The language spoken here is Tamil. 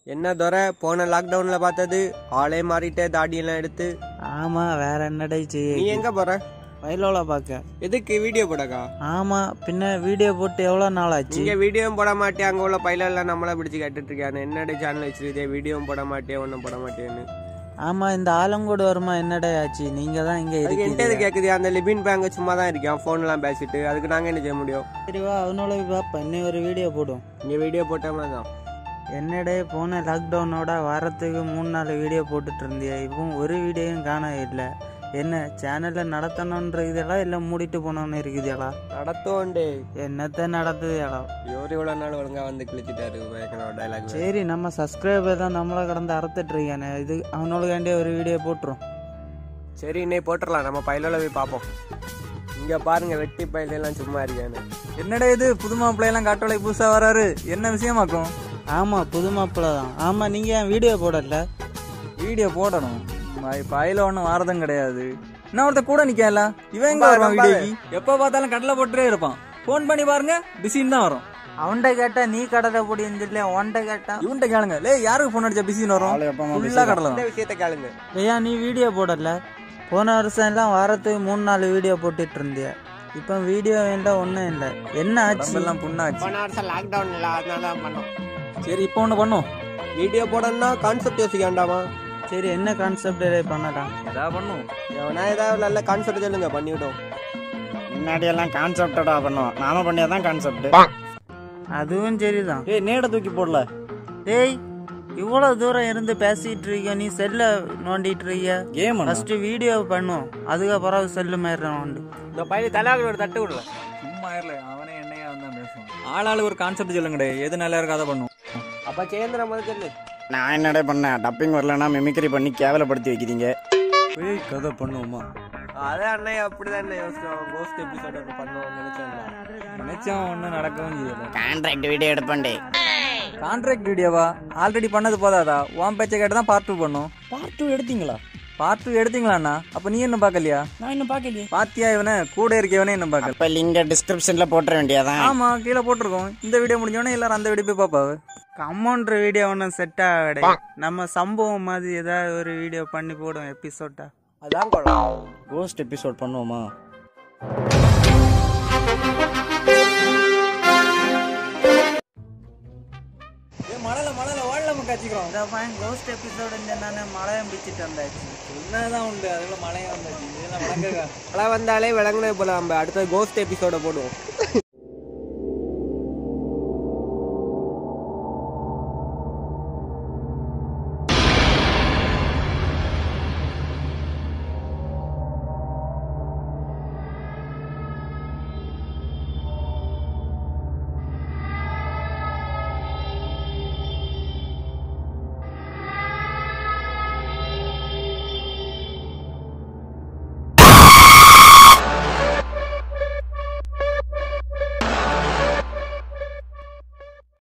என்ன துறை போன லாக்டவுன்ல பார்த்தது ஆளே மாறிட்டே தாடியெல்லாம் எடுத்து ஆமா வேற என்னடை நீ செய்ய எங்க போற வயலோல பார்க்க எதுக்கு வீடியோ போடக்கா ஆமா பின்ன வீடியோ போட்டு எவ்வளோ நாள் ஆச்சு இங்க வீடியோவும் போட மாட்டேன் அங்க உள்ள பையில எல்லாம் நம்மள பிடிச்சு கேட்டுட்டு இருக்கானு என்னடி சேனல் வச்சிருக்கே வீடியோவும் போட மாட்டேன் ஒன்றும் போட மாட்டேன்னு ஆமா இந்த ஆலங்கோடு வருமா என்னடே ஆச்சு நீங்க தான் இங்க அதுக்கு என்கிட்ட எது இருக்கீங்க கேக்குது அந்த லிபின் பேங்க சும்மா தான் இருக்கேன் ஃபோன் எல்லாம் பேசிட்டு அதுக்கு நாங்க என்ன செய்ய முடியும் சரி வா அவனோட பாப்பா இன்னும் ஒரு வீடியோ போடும் இங்க வீடியோ போட்டோம்னா தான் என்னடே போன லாக்டவுனோட வாரத்துக்கு மூணு நாலு வீடியோ போட்டுட்டு இருந்தியா இப்போ ஒரு வீடியோவும் காண இல்லை என்ன சேனல்ல நடத்தணுன்ற இதெல்லாம் எல்லாம் மூடிட்டு போனோன்னு இருக்குதுடா நடத்தோண்டே என்னத்த நடத்துதுடா இவர் இவ்வளவு நாள் ஒழுங்கா வந்து கிழிச்சிட்டாரு பயங்கர டைலாக் சரி நம்ம சப்ஸ்கிரைபர் தான் நம்மளை கடந்து அறுத்துட்டு இருக்கானே இது அவனோட ஒரு வீடியோ போட்டுரும் சரி இன்னைக்கு போட்டுடலாம் நம்ம பையில போய் பார்ப்போம் இங்க பாருங்க வெட்டி பயில எல்லாம் சும்மா இருக்கானு என்னடா இது புது மாப்பிள்ளையெல்லாம் காட்டோலை புதுசா வராரு என்ன விஷயமாக்கும் ஆமா புது மாப்பிள்ள தான் ஆமா நீங்க ஏன் வீடியோ போடல வீடியோ போடணும் ம- பையில ஒன்றும் வாரதும் கிடையாது என்ன ஒருத்த கூட நிக்கல இவன் எங்க வருவான் வீடியோக்கு எப்ப பார்த்தாலும் கடலை போட்டுட்டே இருப்பான் ஃபோன் பண்ணி பாருங்க பிஸின்னு தான் வரும் அவன்கிட்ட கேட்டா நீ கடலை பொடின்னு சொல்லி அவன்கிட்ட கேட்டா இவன்கிட்ட கேளுங்க லே யாருக்கு ஃபோன் அடிச்சா பிஸின்னு வரும் ஃபுல்லா கடலை இந்த தான் விஷயத்த கேளுங்க ஐயா நீ வீடியோ போடல போன வருஷம் எல்லாம் வாரத்துக்கு மூணு நாலு வீடியோ போட்டுட்டு இருந்திய இப்போ வீடியோ வேண்டாம் ஒன்றும் இல்லை என்ன ஆச்சு உடம்பெல்லாம் புண்ணாச்சு போன வருஷம் லாக்டவுன் இல்ல அதனால தான் பண்ணோம் சரி இப்போ ஒண்ணு பண்ணும் வீடியோ போடணும்னா கான்செப்ட் யோசிக்க வேண்டாமா சரி என்ன கான்செப்ட் பண்ணலாம் இதா பண்ணும் எவனா ஏதாவது நல்ல கான்செப்ட் சொல்லுங்க பண்ணிவிட்டோம் முன்னாடி எல்லாம் கான்செப்டடா பண்ணுவோம் நாம பண்ணியதான் கான்செப்ட் அதுவும் சரிதான் ஏய் நேட தூக்கி போடல டேய் இவ்வளவு தூரம் இருந்து பேசிட்டு இருக்க நீ செல்ல நோண்டிட்டு இருக்கிய கேம் ஃபர்ஸ்ட் வீடியோ பண்ணும் அதுக்கப்புறம் செல்லு மாரி நோண்டு இந்த பையன் தலையாக ஒரு தட்டு விடல சும்மா இருல அவனே என்னையா தான் பேசுவான் ஆளாளு ஒரு கான்செப்ட் சொல்லுங்கடே எது நல்லா இருக்கோ அதை பண்ணும் அப்ப சேந்திர முதல் சொல்லு நான் என்னடே பண்ணேன் டப்பிங் வரலன்னா மிமிக்ரி பண்ணி கேவலப்படுத்தி வைக்கிறீங்க பேய் கதை பண்ணுவோமா அதே அண்ணே அப்படிதான் யோசிச்சோம் கோஸ்ட் எபிசோட் பண்ணுவோம் நினைச்சோம்ல நினைச்சா ஒன்றும் நடக்கவும் செய்யல கான்ட்ராக்ட் வீடியோ எடுப்பேன்டே கான்ட்ராக்ட் வீடியோவா ஆல்ரெடி பண்ணது போதாதா உன் பேச்சை கேட்டு தான் பார்ட் டூ பண்ணும் பார்ட் டூ எடுத்தீங்களா பார்ட் டூ எடுத்தீங்களாண்ணா அப்ப நீ என்ன பார்க்கலையா நான் இன்னும் பார்க்கலையே பாத்தியா இவனை கூட இருக்கவனே என்ன பார்க்கல அப்ப லிங்க டிஸ்கிரிப்ஷன்ல போட்டுற வேண்டியதான் ஆமா கீழே போட்டிருக்கோம் இந்த வீடியோ முடிஞ்சோடனே எல்லாரும் அந்த வீடியோ போய் பாப்பாவு கம்மௌண்ட்ரு வீடியோ ஒன்றும் செட் ஆகடே நம்ம சம்பவம் மாதிரி ஏதாவது ஒரு வீடியோ பண்ணி போடும் எபிசோட்டா அதான் கொள்ளலாம் கோஸ்ட் எபிசோட் பண்ணுவோமா மழையில மழையில ஓடலாம காய்ச்சிக்கிறோம் இந்த பையன் கோஸ்ட் எபிசோடு நானே மழையம் பிடிச்சிட்டு வந்தாச்சு என்னதான் உண்டு அதுக்குள்ள மழையா வந்தாச்சு இதெல்லாம் வழங்குங்க மழை வந்தாலே விளங்குனது போல நம்ம அடுத்த கோஸ்ட் எபிசோட போடுவோம்